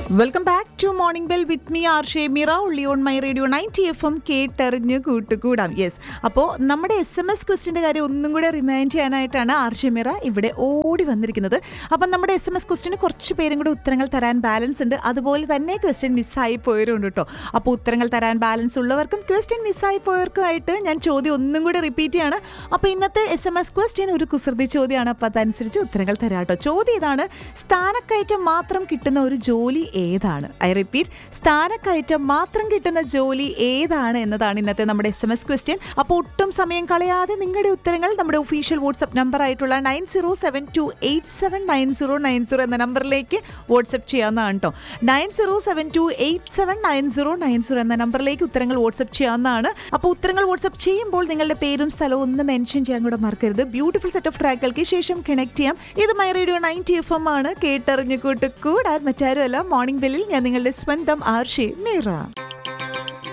welcome back to morning bell with me R Shemira ഉള്ളി on my radio ninety F M കേട്ടെറിഞ്ഞ് കൂട്ടുകൂടാം yes അപ്പോൾ നമ്മുടെ എസ് എം എസ് ക്വസ്റ്റിൻ്റെ കാര്യം ഒന്നും കൂടെ റിമൈൻഡ് ചെയ്യാനായിട്ടാണ് ആർ ഷേമിറ ഇവിടെ ഓടി വന്നിരിക്കുന്നത് അപ്പം നമ്മുടെ എസ് എം എസ് ക്വസ്റ്റിന് കുറച്ച് പേരും കൂടെ ഉത്തരങ്ങൾ തരാൻ ബാലൻസ് ഉണ്ട് അതുപോലെ തന്നെ ക്വസ്റ്റ്യൻ മിസ്സായി പോയവരുണ്ട് കേട്ടോ അപ്പോൾ ഉത്തരങ്ങൾ തരാൻ ബാലൻസ് ഉള്ളവർക്കും ക്വസ്റ്റ്യൻ മിസ്സായി പോയവർക്കുമായിട്ട് ഞാൻ ചോദ്യം ഒന്നും കൂടെ റിപ്പീറ്റ് ചെയ്യാണ് അപ്പോൾ ഇന്നത്തെ എസ് എം എസ് ക്വസ്റ്റ്യൻ ഒരു കുസൃതി ചോദ്യമാണ് അപ്പോൾ അതനുസരിച്ച് ഉത്തരങ്ങൾ തരാം കേട്ടോ ചോദ്യം ഇതാണ് സ്ഥാനക്കയറ്റം മാത്രം കിട്ടുന്ന ഒരു ജോലി ഏതാണ് ഐ റിപ്പീറ്റ് സ്ഥാനക്കയറ്റം മാത്രം കിട്ടുന്ന ജോലി ഏതാണ് എന്നതാണ് ഇന്നത്തെ നമ്മുടെ എസ് എം എസ് ക്വസ്റ്റ്യൻ അപ്പോൾ ഒട്ടും സമയം കളയാതെ നിങ്ങളുടെ ഉത്തരങ്ങൾ നമ്മുടെ ഒഫീഷ്യൽ വാട്സ്ആപ്പ് നമ്പർ ആയിട്ടുള്ള nine zero seven two eight seven nine zero nine zero എന്ന നമ്പറിലേക്ക് വാട്സ്ആപ്പ് ചെയ്യാവുന്നതാണ് കേട്ടോ nine zero seven two eight seven nine zero nine zero എന്ന നമ്പറിലേക്ക് ഉത്തരങ്ങൾ വാട്സ്ആപ്പ് ചെയ്യാവുന്നതാണ് അപ്പോൾ ഉത്തരങ്ങൾ വാട്സ്ആപ്പ് ചെയ്യുമ്പോൾ നിങ്ങളുടെ പേരും സ്ഥലവും ഒന്ന് മെൻഷൻ ചെയ്യാൻ കൂടെ മറക്കരുത് ബ്യൂട്ടിഫുൾ സെറ്റ് ഓഫ് ട്രാക്കുകൾക്ക് ശേഷം കണക്ട് ചെയ്യാം ഇത് my radio ninety F M ആണ് കേട്ടറിഞ്ഞു കൂട്ട് കൂടാൻ മറ്റാരുമല്ല മോർണിംഗ് ബെല്ലിൽ ഞാൻ നിങ്ങളുടെ സ്വന്തം ആർഷി മീറ